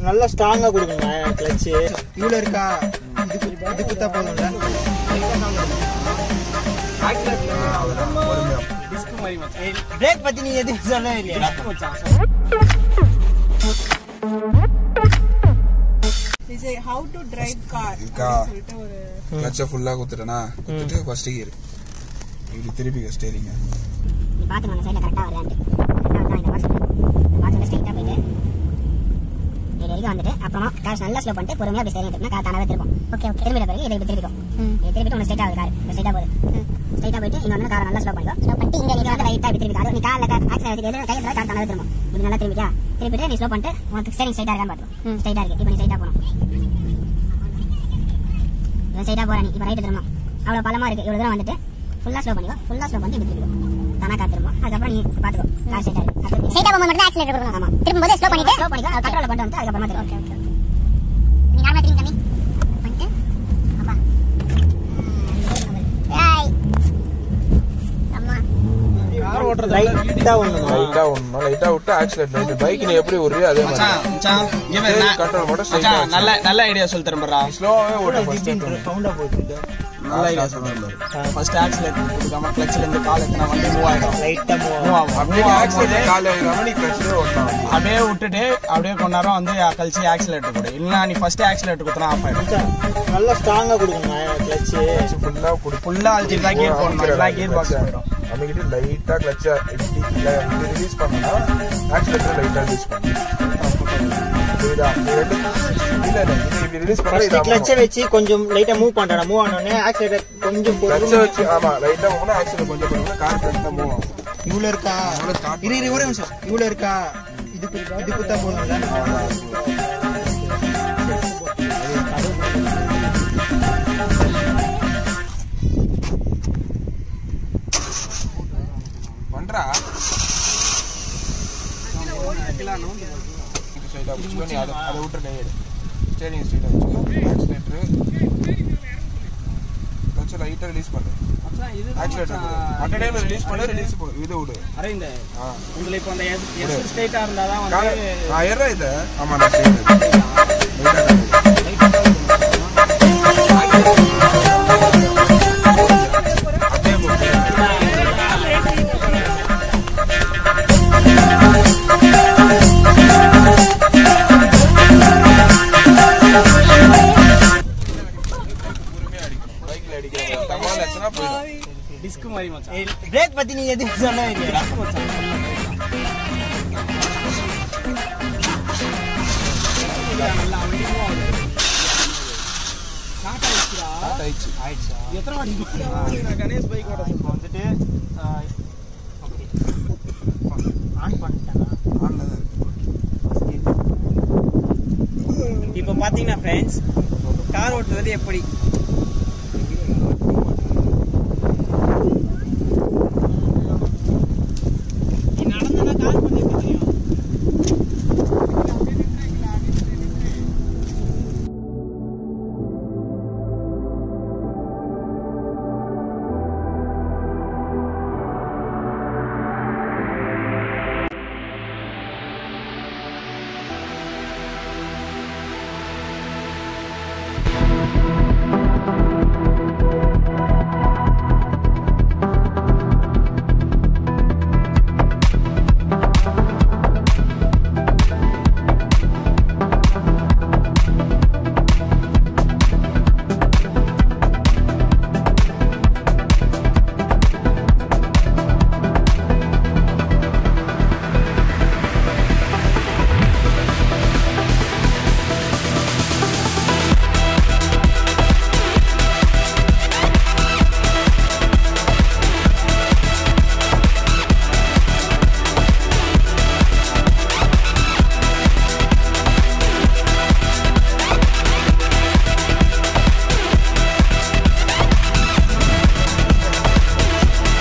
நல்லா ஸ்ட்ராங்கா கொடுக்குங்க கிளச்சு இவ்வளோ இருக்கா இது இது குத்தா போதும்ல பிரேக் பத்தி நீ எதுவும் சொல்லவே இல்லையா இது how to drive car இருக்கா சொல்லிட்டு ஒரு கிளச்சை ஃபுல்லாக குத்துட்டேனா குத்துட்டு ஃபர்ஸ்ட் கியர் இப்படி திருப்பி ஸ்டேரிங்க நீ பார்த்து அந்த சைடில் கரெக்டாக வருதான்ட்டு கரெக்டாக இந்த பாக்ஸ் இந்த பாக்ஸ் வந்து ஸ்ட்ரைட்டாக போயிட்டு இது வரைக்கும் வந்துட்டு அப்புறமா கார் நல்லா ஸ்லோ பண்ணிட்டு பொறுமையாக அப்படி ஸ்டேரிங் திருப்பினா கார் தானாவே திருப்போம் ஓகே ஓகே திரும்பிட்ட பிறகு இதை இப்படி திருப்பிக்கும் இது திருப்பிட்டு ஒன்று ஸ்ட்ரைட்டாக கார் இந்த ஸ்ட்ரைட்டாக போகுது ஸ்ட்ரைட்டாக போயிட்டு இங்கே வந்து காரை நல்லா ஸ்லோ பண்ணிக்கோ ஸ்லோ பண்ணிட்டு இங்கே நீங்கள் வந்து ரைட்டாக இப்படி திருப்பி அது நீ காரில் ஆக்சிடென்ட் வச்சுட்டு எது கையில் கார் தானாவே திரும்பும் இப்படி நல்லா திரும்பிட்டியா திருப்பிட்டு நீ ஸ்லோ பண்ணிட்டு உனக்கு ஸ்டேரிங் ஸ்ட்ரைட்டாக இருக்கான்னு பார்த்துக்கோ ஸ்ட்ரைட்டாக இருக்கு இப்போ நீ ஸ்ட்ரைட்டாக போகணும் இவன் ஸ்ட்ரைட்டாக போகிறா நீ இப்போ ரைட்டு திரும்பணும் அவ்வளோ பழமா இருக்கு இவ்வளோ தூரம் வந்துட்டு ஃபுல்லாக ஸ்லோ பண்ணிக்கோ ஃபுல்லாக ஸ்லோ பண்ணிட்டு இப்படி திரும்பிக்கோ தானா கார் திரும்பும் அதுக்கப்புறம் நீ பார்த்துக்கோ கார் ஸ்ட்ரைட்டாக இருக்கு ஸ்ட்ரைட்டாக போகும்போது மட்டும் ஆக்சிலேட்டர் கொடுக்கணும் ஆமாம் திரும்பும்போது ஸ்லோ பண்ணிட்டு ஸ்லோ பண்ணிக்கோ கண்ட்ரோலில் கொண்டு வந்து அதுக்கப்புறமா திரும்ப ஓகே ஓகே நீ நார்மலாக திரும்பி கம்மி பண்ணிட்டு அப்பா ஏய் அம்மா கார் ஓட்டுறது லைட்டா ஒண்ணு லைட்டா ஒண்ணு லைட்டா விட்டு ஆக்சிலேட் லைட் பைக் நீ எப்படி விடுறியோ அதே மாதிரி மச்சான், மச்சான், இங்க பாரு, நான்- கண்ட்ரோல் மட்டும் மச்சான், ஸ்ட்ரைட்டா நல்ல நல்ல ஐடியா சொல்லி தரேன்டா ஸ்லோவாவே ஓட்டு ஃபர்ஸ்ட் சவுண்டா போகுது நல்ல ஐடியா சொல்றேன் ஃபர்ஸ்ட் ஆக்சிலேட்டர் கொடுக்காம கிளச்ல இருந்து கால் எத்தனை வண்டி மூவ் ஆயிடும் லைட்டா மூவ் மூவ் ஆகும் அப்படியே Move ஆக்சிலேட் ஆகும்போது கால் வைக்காம நீ கிளச்ல ஓட்டலாம் அப்படியே விட்டுட்டு அப்படியே கொஞ்ச நேரம் வந்து கழிச்சு ஆக்சிலேட்டர் கொடு இல்லைன்னா நீ ஃபர்ஸ்ட் ஆக்சிலேட்டர் குத்தினா ஆஃப் ஆயிடும் நல்லா ஸ்ட்ராங்கா கொடுக்குங்க கிளச்சு ஃபுல்லா குடி ஃபுல்லா அழுத்தி தான் கீர் போடணும் இல்லை கீர் பாக்ஸ் போயிடும் நம்மகிட்ட லைட்டா கிளச்சா இப்படி ரிலீஸ் பண்ணா ஆக்சிலேட்டர் லைட்டா ரிலீஸ் பண்ணு புரியுதா நீ ரெண்டு இல்ல இல்ல இது இப்படி ரிலீஸ் பண்ணா இது கிளச்சை வச்சு கொஞ்சம் லைட்டா மூவ் பண்றா மூவ் ஆனோடனே ஆக்சிலேட்டர் கொஞ்சம் கிளச்ச பொறுமையா வச்சு ஆமா லைட்டா போனா ஆக்சிலேட்டர் கொஞ்சம் பண்ணுங்க கார் லைட்டா மூவ் ஆகும் இவ்வளோ இருக்கா இரு இரு ஒரே நிமிஷம் இவ்வளோ இருக்கா இது கு- இது குத்தா போதும்ல பண்றா இது ஸ்ட்ரைட்டா வச்சுக்கோ நீ அதை அதை விட்டு கை எடு ஸ்டேரிங் ஸ்ட்ரைட்டா வச்சுக்கோ ஆக்சிலேட்டர் கிளச்ச லைட்டா ரிலீஸ் பண்ணு ஆக்சிலேட்டர் அட் டைம்ல ரிலீஸ் பண்ணு ரிலீஸ் பண்ணு இது விடு அரவிந்த் ஆ உங்களுக்கு இப்போ அந்த எஸ் ஸ்ட்ரைட்டா இருந்தா தான் கால வந்து ஆ ஏறா இது ஆமா நான் ஸ்ட்ரைட் அப்படியே போட்டு பைக்ல அடிக்கிற தமால் ஆச்சுன்னா போயிடும் டிஸ்க் மாதிரி மச்சான் பிரேக் பத்தி நீ எதுவும் சொல்லவே இல்லையா ஸ்டார்ட் ஆயிடுச்சு எத்தனை வாட்டி கணேஷ் பைக் ஓட இப்போ வந்துட்டு ஆன் பண்ணிட்டேன் ஆன்ல தான் இருக்கு இப்போ பாத்தீங்கன்னா ஃப்ரெண்ட்ஸ் கார் ஓட்டுறது எப்படி நடந்தனா கார் பண்ணி தெரியும்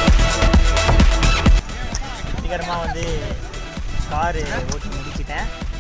சீக்கிரமா வந்து காரு ஓட்டி முடிச்சிட்டேன்